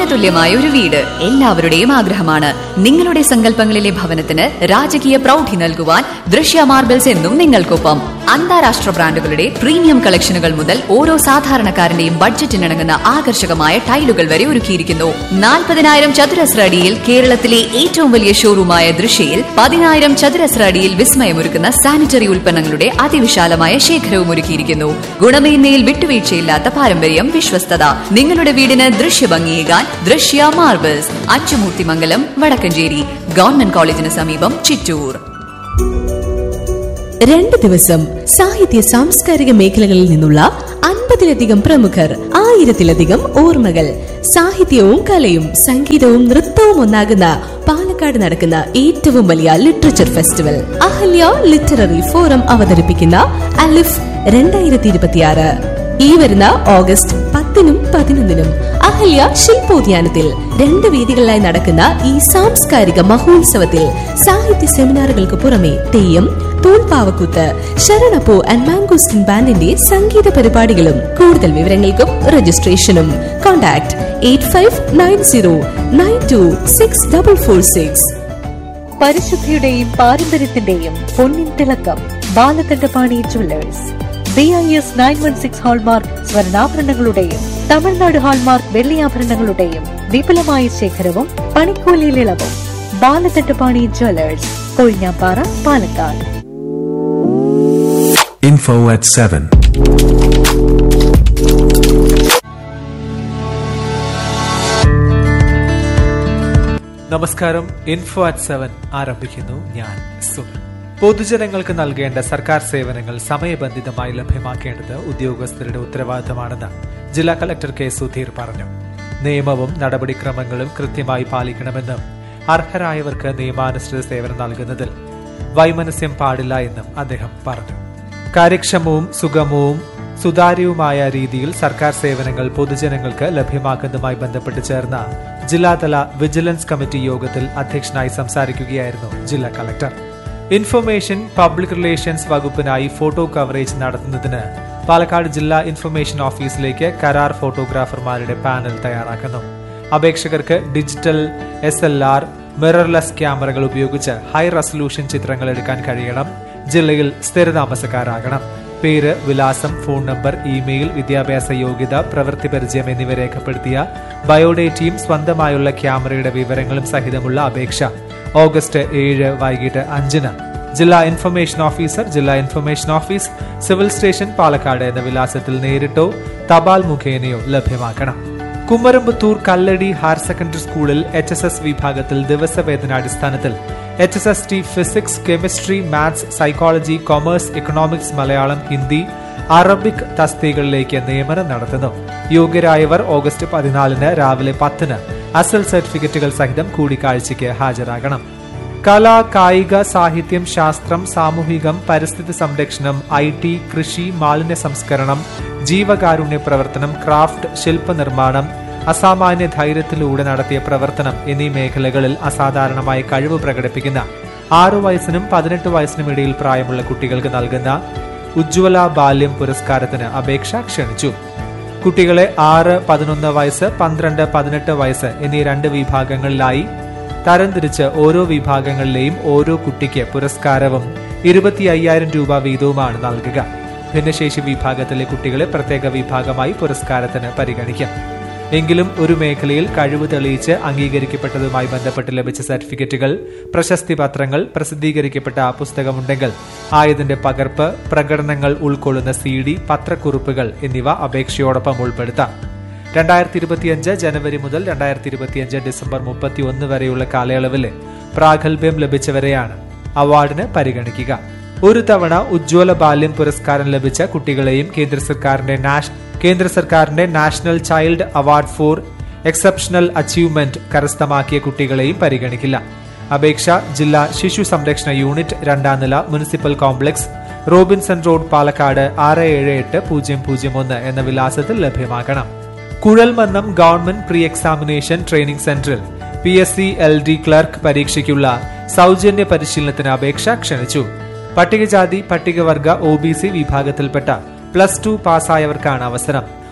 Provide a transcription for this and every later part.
സ്വപ്നതുല്യമായ ഒരു വീട് എല്ലാവരുടെയും ആഗ്രഹമാണ് നിങ്ങളുടെ സങ്കല്പങ്ങളിലെ ഭവനത്തിന് രാജകീയ പ്രൗഢി നൽകുവാൻ ദൃശ്യ മാർബിൾസ് എന്നും നിങ്ങൾക്കൊപ്പം അന്താരാഷ്ട്ര ബ്രാൻഡുകളുടെ പ്രീമിയം കളക്ഷനുകൾ മുതൽ ഓരോ സാധാരണക്കാരന്റെയും ബഡ്ജറ്റിനിണങ്ങുന്ന ആകർഷകമായ ടൈലുകൾ വരെ ഒരുക്കിയിരിക്കുന്നു നാൽപ്പതിനായിരം ചതുരശ്ര അടിയിൽ കേരളത്തിലെ ഏറ്റവും വലിയ ഷോറൂമായ ദൃശ്യയിൽ പതിനായിരം ചതുരശ്ര അടിയിൽ വിസ്മയമൊരുക്കുന്ന സാനിറ്ററി ഉൽപ്പന്നങ്ങളുടെ അതിവിശാലമായ ശേഖരവും ഒരുക്കിയിരിക്കുന്നു ഗുണമേന്മയിൽ വിട്ടുവീഴ്ചയില്ലാത്ത പാരമ്പര്യം വിശ്വസ്തത നിങ്ങളുടെ വീടിന് ദൃശ്യഭംഗിയേകാൻ ദൃശ്യ മാർബിൾസ് അച്ചുമൂർത്തിമംഗലം വടക്കഞ്ചേരി ഗവൺമെന്റ് കോളേജിന് സമീപം ചിറ്റൂർ രണ്ട് ദിവസം സാഹിത്യ സാംസ്കാരിക മേഖലകളിൽ നിന്നുള്ള അൻപതിലധികം പ്രമുഖർ ആയിരത്തിലധികം ഓർമ്മകൾ സാഹിത്യവും കലയും സംഗീതവും നൃത്തവും ഒന്നാകുന്ന പാലക്കാട് നടക്കുന്ന ഏറ്റവും വലിയ literature festival Ahalya literary forum അവതരിപ്പിക്കുന്ന അലിഫ് രണ്ടായിരത്തി ഇരുപത്തിയാറ് ഈ വരുന്ന ഓഗസ്റ്റ് പത്തിനും പതിനൊന്നിനും അഹല്യ ശില്പോദ്യാനത്തിൽ രണ്ട് വേദികളിലായി നടക്കുന്ന ഈ സാംസ്കാരിക മഹോത്സവത്തിൽ സാഹിത്യ സെമിനാറുകൾക്ക് പുറമെ തെയ്യം തൂൺപാവക്കൂത്ത് ശരണപ്പൂ ആൻഡ് മാംഗോസ്റ്റിൻ ബാൻഡിന്റെ സംഗീത പരിപാടികളും കൂടുതൽ വിവരങ്ങൾക്കും രജിസ്ട്രേഷനും contact eight five nine zero nine two six double four six പരിശുദ്ധിയുടെയും പാരമ്പര്യത്തിന്റെയും പൊന്നിൻ തിളക്കം Balakandapani jewellers B I S nine one six hallmark സ്വർണ്ണാഭരണങ്ങളുടെയും തമിഴ്നാട് ഹാൾമാർക്ക് വെള്ളിയാഭരണങ്ങളുടെയും വിപുലമായ ശേഖരവും പണിക്കൂലിയിൽ ഇളവും Balakandapani jewellers Kozhinjampara Palakkad Info at 7. നമസ്കാരം ഇൻഫോ അറ്റ് സെവൻ ആരംഭിക്കുന്നു ഞാൻ സുനിൽ പൊതുജനങ്ങൾക്ക് നൽകേണ്ട സർക്കാർ സേവനങ്ങൾ സമയബന്ധിതമായി ലഭ്യമാക്കേണ്ടത് ഉദ്യോഗസ്ഥരുടെ ഉത്തരവാദിത്തമാണെന്ന് ജില്ലാ കളക്ടർ കെ സുധീർ പറഞ്ഞു നിയമവും നടപടിക്രമങ്ങളും കൃത്യമായി പാലിക്കണമെന്നും അർഹരായവർക്ക് നിയമാനുസൃത സേവനം നൽകുന്നതിൽ വൈമനസ്യം പാടില്ല എന്നും അദ്ദേഹം പറഞ്ഞു കാര്യക്ഷമവും സുഗമവും സുതാര്യവുമായ രീതിയിൽ സർക്കാർ സേവനങ്ങൾ പൊതുജനങ്ങൾക്ക് ലഭ്യമാക്കുന്നതുമായി ബന്ധപ്പെട്ട് ചേർന്ന ജില്ലാതല വിജിലൻസ് കമ്മിറ്റി യോഗത്തിൽ അധ്യക്ഷനായി സംസാരിക്കുകയായിരുന്നു ജില്ലാ കളക്ടർ ഇൻഫർമേഷൻ പബ്ലിക് റിലേഷൻസ് വകുപ്പിനായി ഫോട്ടോ കവറേജ് നടത്തുന്നതിന് പാലക്കാട് ജില്ലാ ഇൻഫർമേഷൻ ഓഫീസിലേക്ക് കരാർ ഫോട്ടോഗ്രാഫർമാരുടെ പാനൽ തയ്യാറാക്കുന്നു അപേക്ഷകർക്ക് digital S L R mirrorless ക്യാമറകൾ ഉപയോഗിച്ച് ഹൈ റെസൊല്യൂഷൻ ചിത്രങ്ങൾ എടുക്കാൻ കഴിയണം ജില്ലയിൽ സ്ഥിരതാമസക്കാരാകണം പേര് വിലാസം ഫോൺ നമ്പർ ഇമെയിൽ വിദ്യാഭ്യാസ യോഗ്യത പ്രവൃത്തി പരിചയം എന്നിവ രേഖപ്പെടുത്തിയ ബയോഡേറ്റയും സ്വന്തമായുള്ള ക്യാമറയുടെ വിവരങ്ങളും സഹിതമുള്ള അപേക്ഷ ഓഗസ്റ്റ് ഏഴ് വൈകിട്ട് അഞ്ചിന് ജില്ലാ ഇൻഫർമേഷൻ ഓഫീസർ ജില്ലാ information office civil station Palakkad എന്ന വിലാസത്തിൽ നേരിട്ടോ തപാൽ മുഖേനയോ ലഭ്യമാക്കണം കുമ്മരമ്പത്തൂർ കല്ലടി ഹയർ സെക്കൻഡറി സ്കൂളിൽ എച്ച് എസ് എസ് വിഭാഗത്തിൽ ദിവസവേതനാടിസ്ഥാനത്തിൽ H S S T physics chemistry maths psychology commerce economics Malayalam Hindi Arabic തസ്തികകളിലേക്ക് നിയമനം നടത്തുന്നു യോഗ്യരായവർ ഓഗസ്റ്റ് പതിനാലിന് രാവിലെ പത്തിന് അസൽ സർട്ടിഫിക്കറ്റുകൾ സഹിതം കൂടിക്കാഴ്ചയ്ക്ക് ഹാജരാകണം കല കായിക സാഹിത്യം ശാസ്ത്രം സാമൂഹികം പരിസ്ഥിതി സംരക്ഷണം ഐ ടി കൃഷി മാലിന്യ സംസ്കരണം ജീവകാരുണ്യ പ്രവർത്തനം ക്രാഫ്റ്റ് ശില്പനിർമ്മാണം അസാമാന്യ ധൈര്യത്തിലൂടെ നടത്തിയ പ്രവർത്തനം എന്നീ മേഖലകളിൽ അസാധാരണമായ കഴിവ് പ്രകടിപ്പിക്കുന്ന ആറു വയസ്സിനും പതിനെട്ട് വയസ്സിനും ഇടയിൽ പ്രായമുള്ള കുട്ടികൾക്ക് നൽകുന്ന ഉജ്ജ്വല ബാല്യം പുരസ്കാരത്തിന് അപേക്ഷ ക്ഷണിച്ചു കുട്ടികളെ ആറ് പതിനൊന്ന് വയസ്സ് പന്ത്രണ്ട് പതിനെട്ട് വയസ്സ് എന്നീ രണ്ട് വിഭാഗങ്ങളിലായി തരംതിരിച്ച് ഓരോ വിഭാഗങ്ങളിലെയും ഓരോ കുട്ടിക്ക് പുരസ്കാരവും ഇരുപത്തി അയ്യായിരം രൂപ വീതവുമാണ് നൽകുക ഭിന്നശേഷി വിഭാഗത്തിലെ കുട്ടികളെ പ്രത്യേക വിഭാഗമായി പുരസ്കാരത്തിന് പരിഗണിക്കും എങ്കിലും ഒരു മേഖലയിൽ കഴിവ് തെളിയിച്ച് അംഗീകരിക്കപ്പെട്ടതുമായി ബന്ധപ്പെട്ട് ലഭിച്ച സർട്ടിഫിക്കറ്റുകൾ പ്രശസ്തി പത്രങ്ങൾ പ്രസിദ്ധീകരിക്കപ്പെട്ട പുസ്തകമുണ്ടെങ്കിൽ ആയതിന്റെ പകർപ്പ് പ്രകടനങ്ങൾ ഉൾക്കൊള്ളുന്ന സി ഡി പത്രക്കുറിപ്പുകൾ എന്നിവ അപേക്ഷയോടൊപ്പം ഉൾപ്പെടുത്താം രണ്ടായിരത്തി ഇരുപത്തിയഞ്ച് ജനുവരി മുതൽ രണ്ടായിരത്തി ഇരുപത്തിയഞ്ച് ഡിസംബർ മുപ്പത്തി ഒന്ന് വരെയുള്ള കാലയളവിലെ പ്രാഗൽഭ്യം ലഭിച്ചവരെയാണ് അവാർഡിന് പരിഗണിക്കുക ഒരു തവണ ഉജ്ജ്വല ബാല്യം പുരസ്കാരം ലഭിച്ച കുട്ടികളെയും കേന്ദ്ര സർക്കാരിന്റെ നാഷ് കേന്ദ്ര സർക്കാരിന്റെ national child award for exceptional achievement കരസ്ഥമാക്കിയ കുട്ടികളെയും പരിഗണിക്കില്ല അപേക്ഷ ജില്ലാ ശിശു സംരക്ഷണ യൂണിറ്റ് രണ്ടാം നില municipal complex Robinson road Palakkad ആറ് ഏഴ് എട്ട് പൂജ്യം പൂജ്യം ഒന്ന് എന്ന വിലാസത്തിൽ ലഭ്യമാക്കണം Kuzhalmannam government pre examination training സെന്ററിൽ P S C L D clerk പരീക്ഷയ്ക്കുള്ള സൗജന്യ പരിശീലനത്തിന് അപേക്ഷ ക്ഷണിച്ചു പട്ടികജാതി പട്ടികവർഗ ഒ ബി സി വിഭാഗത്തിൽപ്പെട്ട പ്ലസ് ടു പാസ്സായവർക്കാണ് അവസരം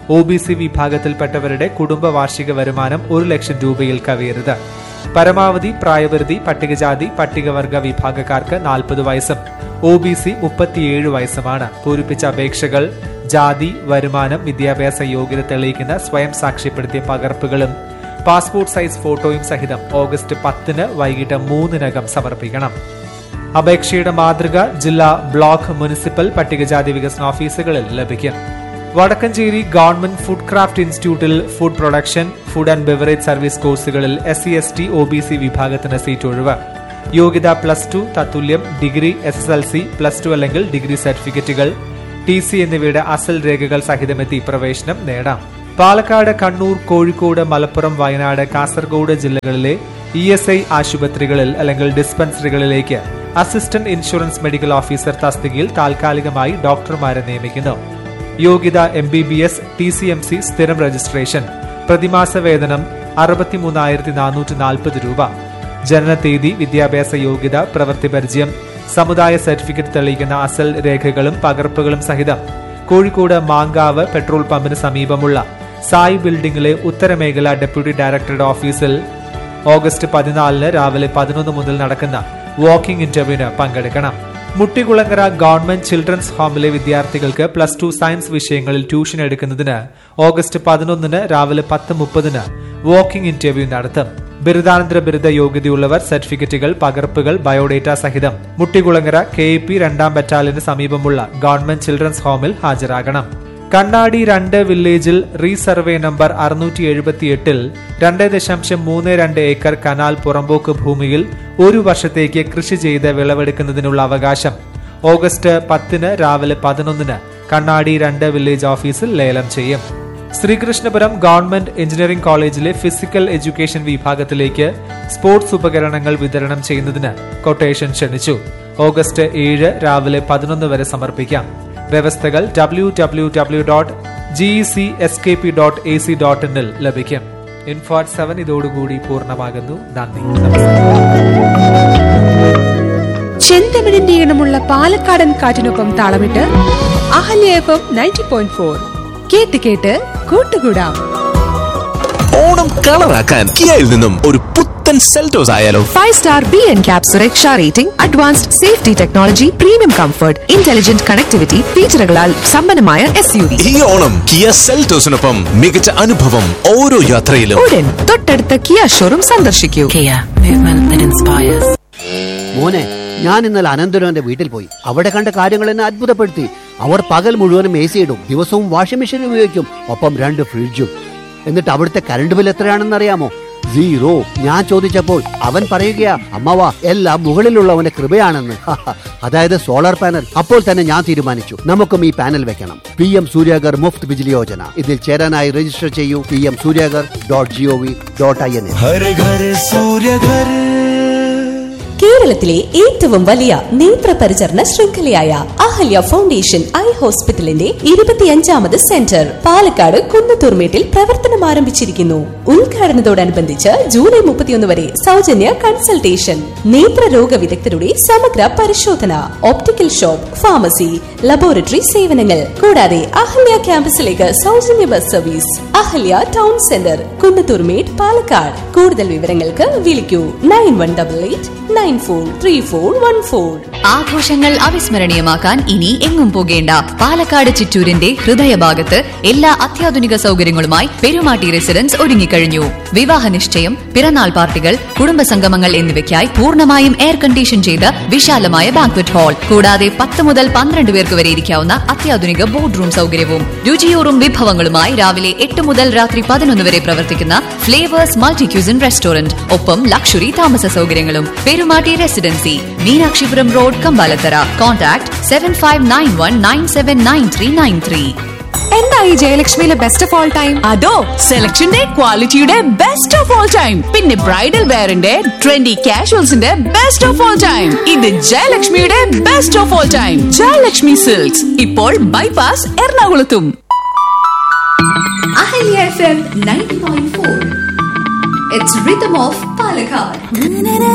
ഒ ബി സി വിഭാഗത്തിൽപ്പെട്ടവരുടെ കുടുംബ വാർഷിക വരുമാനം ഒരു ലക്ഷം രൂപയിൽ കവിയരുത് പരമാവധി പ്രായപരിധി പട്ടികജാതി പട്ടികവർഗ വിഭാഗക്കാർക്ക് നാൽപ്പത് വയസ്സും ഒ ബി സി മുപ്പത്തിയേഴ് വയസ്സുമാണ് പൂരിപ്പിച്ച അപേക്ഷകൾ ജാതി വരുമാനം വിദ്യാഭ്യാസ യോഗ്യത തെളിയിക്കുന്ന സ്വയം സാക്ഷ്യപ്പെടുത്തിയ പകർപ്പുകളും പാസ്പോർട്ട് സൈസ് ഫോട്ടോയും സഹിതം ഓഗസ്റ്റ് പത്തിന് വൈകിട്ട് മൂന്നിനകം സമർപ്പിക്കണം അപേക്ഷയുടെ മാതൃക ജില്ലാ ബ്ലോക്ക് മുനിസിപ്പൽ പട്ടികജാതി വികസന ഓഫീസുകളിൽ ലഭിക്കും വടക്കഞ്ചേരി ഗവൺമെന്റ് ഫുഡ് ക്രാഫ്റ്റ് ഇൻസ്റ്റിറ്റ്യൂട്ടിൽ food production food and beverage service കോഴ്സുകളിൽ S C S T O B C വിഭാഗത്തിന് സീറ്റ് ഒഴിവ് യോഗ്യത പ്ലസ് ടു തത്തുല്യം degree S S L C plus two അല്ലെങ്കിൽ ഡിഗ്രി സർട്ടിഫിക്കറ്റുകൾ ടി സി എന്നിവയുടെ അസൽ രേഖകൾ സഹിതമെത്തി പ്രവേശനം നേടാം പാലക്കാട് കണ്ണൂർ കോഴിക്കോട് മലപ്പുറം വയനാട് കാസർഗോഡ് ജില്ലകളിലെ ഇ എസ് ഐ ആശുപത്രികളിൽ അല്ലെങ്കിൽ ഡിസ്പെൻസറികളിലേക്ക് അസിസ്റ്റന്റ് ഇൻഷുറൻസ് മെഡിക്കൽ ഓഫീസർ തസ്തികയിൽ താൽക്കാലികമായി ഡോക്ടർമാരെ നിയമിക്കുന്നു യോഗ്യത M B B S T C M C സ്ഥിരം രജിസ്ട്രേഷൻ പ്രതിമാസ വേതനം അറുപത്തിമൂന്നായിരത്തി നാനൂറ്റി നാൽപ്പത് രൂപ ജനനതീയതി വിദ്യാഭ്യാസ യോഗ്യത പ്രവൃത്തി പരിചയം സമുദായ സർട്ടിഫിക്കറ്റ് തെളിയിക്കുന്ന അസൽ രേഖകളും പകർപ്പുകളും സഹിതം കോഴിക്കോട് മാങ്കാവ് പെട്രോൾ പമ്പിന് സമീപമുള്ള സായി ബിൽഡിംഗിലെ ഉത്തരമേഖല ഡെപ്യൂട്ടി ഡയറക്ടറുടെ ഓഫീസിൽ ഓഗസ്റ്റ് പതിനാലിന് രാവിലെ പതിനൊന്ന് മുതൽ നടക്കുന്ന വാക്കിംഗ് ഇന്റർവ്യൂവിന് പങ്കെടുക്കണം മുട്ടികുളങ്ങര ഗവൺമെന്റ് ചിൽഡ്രൻസ് ഹോമിലെ വിദ്യാർത്ഥികൾക്ക് പ്ലസ് ടു സയൻസ് വിഷയങ്ങളിൽ ട്യൂഷൻ എടുക്കുന്നതിന് ഓഗസ്റ്റ് പതിനൊന്നിന് രാവിലെ പത്ത് മുപ്പതിന് വാക്കിംഗ് ഇന്റർവ്യൂ നടത്തും ബിരുദാനന്തര ബിരുദ യോഗ്യതയുള്ളവർ സർട്ടിഫിക്കറ്റുകൾ പകർപ്പുകൾ ബയോഡേറ്റ സഹിതം മുട്ടികുളങ്ങര കെ പി രണ്ടാം ബറ്റാലിയന് സമീപമുള്ള ഗവൺമെന്റ് ചിൽഡ്രൻസ് ഹോമിൽ ഹാജരാകണം കണ്ണാടി രണ്ട് വില്ലേജിൽ റീസർവേ നമ്പർ അറുന്നൂറ്റി എഴുപത്തിയെട്ടിൽ രണ്ട് ദശാംശം മൂന്ന് രണ്ട് ഏക്കർ കനാൽ പുറമ്പോക്ക് ഭൂമിയിൽ ഒരു വർഷത്തേക്ക് കൃഷി ചെയ്ത് വിളവെടുക്കുന്നതിനുള്ള അവകാശം ഓഗസ്റ്റ് പത്തിന് രാവിലെ പതിനൊന്നിന് കണ്ണാടി രണ്ട് വില്ലേജ് ഓഫീസിൽ ലേലം ചെയ്യും ശ്രീകൃഷ്ണപുരം ഗവൺമെന്റ് എഞ്ചിനീയറിംഗ് കോളേജിലെ ഫിസിക്കൽ എഡ്യൂക്കേഷൻ വിഭാഗത്തിലേക്ക് സ്പോർട്സ് ഉപകരണങ്ങൾ വിതരണം ചെയ്യുന്നതിന് കൊട്ടേഷൻ ക്ഷണിച്ചു ഓഗസ്റ്റ് ഏഴ് രാവിലെ പതിനൊന്ന് വരെ സമർപ്പിക്കാം വ്യവസ്ഥകൾ W W W dot G C S K P dot A C dot ഇന്നിൽ ലഭിക്കും ഇൻഫോട്ട് സെവൻ ഇതോടുകൂടി പൂർണ്ണമാകുന്നു നന്ദി നമസ്കാരം ചെന്തമിഴിന്റെ ഈണമുള്ള പാലക്കാടൻ കാറ്റിനൊപ്പം താളമിട്ട് Ahalya F M ninety point four കേട്ട് കേട്ട് കൂട്ടുകൂടാം ഓണം കളറാക്കാൻ കിയയിൽ നിന്നും ഒരു പുത്തൻ സെൽറ്റോസ് ആയാലോ five star B N cap സുരക്ഷ rating advanced safety technology premium comfort intelligent connectivity ഫീച്ചറുകളാൽ സമ്പന്നമായ എസ് യു വി ഈ ഓണം കിയ സെൽറ്റോസിനൊപ്പം മികച്ച അനുഭവം ഓരോ യാത്രയിലും ഉടൻ തൊട്ടടുത്ത കിയ ഷോറൂം സന്ദർശിക്കൂ Kia, movement that inspires. മോനെ ഞാൻ ഇന്നലെ അനന്തരവന്റെ വീട്ടിൽ പോയി അവിടെ കണ്ട കാര്യങ്ങൾ എന്നെ അത്ഭുതപ്പെടുത്തി അവർ പകൽ മുഴുവനും എ സി ഇടും ദിവസവും വാഷിംഗ് മെഷീൻ ഉപയോഗിക്കും ഒപ്പം രണ്ട് ഫ്രിഡ്ജും എന്നിട്ട് അവിടുത്തെ കറണ്ട് ബിൽ എത്രയാണെന്ന് അറിയാമോ സീറോ ഞാൻ ചോദിച്ചപ്പോൾ അവൻ പറയുകയാ അമ്മവ എല്ലാം മുകളിലുള്ളവന്റെ കൃപയാണെന്ന് അതായത് സോളാർ പാനൽ അപ്പോൾ തന്നെ ഞാൻ തീരുമാനിച്ചു നമുക്കും ഈ പാനൽ വെക്കണം പി എം സൂര്യാഗർ മുഫ്ത് ബിജിലി യോജന ഇതിൽ ചേരാനായി രജിസ്റ്റർ ചെയ്യൂ P M Suryaghar dot G O V dot I N കേരളത്തിലെ ഏറ്റവും വലിയ നേത്ര പരിചരണ ശൃംഖലയായ അഹല്യ ഫൗണ്ടേഷൻ ഐ ഹോസ്പിറ്റലിന്റെ ഇരുപത്തിയഞ്ചാമത് സെന്റർ പാലക്കാട് കുന്നത്തൂർമേട്ടിൽ പ്രവർത്തനം ആരംഭിച്ചിരിക്കുന്നു ഉദ്ഘാടനത്തോടനുബന്ധിച്ച് ജൂലൈ മുപ്പത്തിയൊന്ന് വരെ സൗജന്യ കൺസൾട്ടേഷൻ നേത്രരോഗ വിദഗ്ധരുടെ സമഗ്ര പരിശോധന ഓപ്റ്റിക്കൽ ഷോപ്പ് ഫാർമസി ലബോറട്ടറി സേവനങ്ങൾ കൂടാതെ അഹല്യ ക്യാമ്പസിലേക്ക് സൗജന്യ bus service Ahalya town centre Kunnathurmedu Palakkad കൂടുതൽ വിവരങ്ങൾക്ക് വിളിക്കൂ nine one double eight nine four three four one four ആഘോഷങ്ങൾ അവിസ്മരണീയമാക്കാൻ ഇനി എങ്ങും പോകേണ്ട പാലക്കാട് ചിറ്റൂരിന്റെ ഹൃദയഭാഗത്ത് എല്ലാ അത്യാധുനിക സൗകര്യങ്ങളുമായി പെരുമാട്ടി റെസിഡൻസ് ഒരുങ്ങിക്കഴിഞ്ഞു വിവാഹ നിശ്ചയം പിറന്നാൾ പാർട്ടികൾ കുടുംബസംഗമങ്ങൾ എന്നിവയ്ക്കായി പൂർണ്ണമായും എയർ കണ്ടീഷൻ ചെയ്ത വിശാലമായ ബാങ്ക്വറ്റ് ഹാൾ കൂടാതെ പത്ത് മുതൽ പന്ത്രണ്ട് പേർക്ക് വരെ ഇരിക്കാവുന്ന അത്യാധുനിക ബോർഡ് റൂം സൗകര്യവും രുചിയൂറും വിഭവങ്ങളുമായി രാവിലെ എട്ട് മുതൽ രാത്രി പതിനൊന്ന് വരെ പ്രവർത്തിക്കുന്ന ഫ്ലേവേഴ്സ് മൾട്ടി ക്യൂസിൻ റെസ്റ്റോറന്റ് ഒപ്പം ലക്ഷറി താമസ സൗകര്യങ്ങളും Perumatty residency Meenakshipuram road Kambalathara contact seven five nine one nine seven nine three nine three എന്താ ഈ ജയലക്ഷ്മിയിലെ ബെസ്റ്റ് ഓഫ് ഓൾ ടൈം അതോ സെലക്ഷന്റെ ക്വാളിറ്റിയുടെ ബെസ്റ്റ് ഓഫ് ഓൾ ടൈം പിന്നെ ബ്രൈഡൽ വെയറിന്റെ ട്രെൻഡി കാഷ്വൽസിന്റെ ബെസ്റ്റ് ഓഫ് ഓൾ ടൈം ഇത് ജയലക്ഷ്മിയുടെ best of all time Jayalakshmi silks ഇപ്പോൾ ബൈപാസ് എറണാകുളത്തും Ahalya F M ninety point four it's rhythm of Palakkad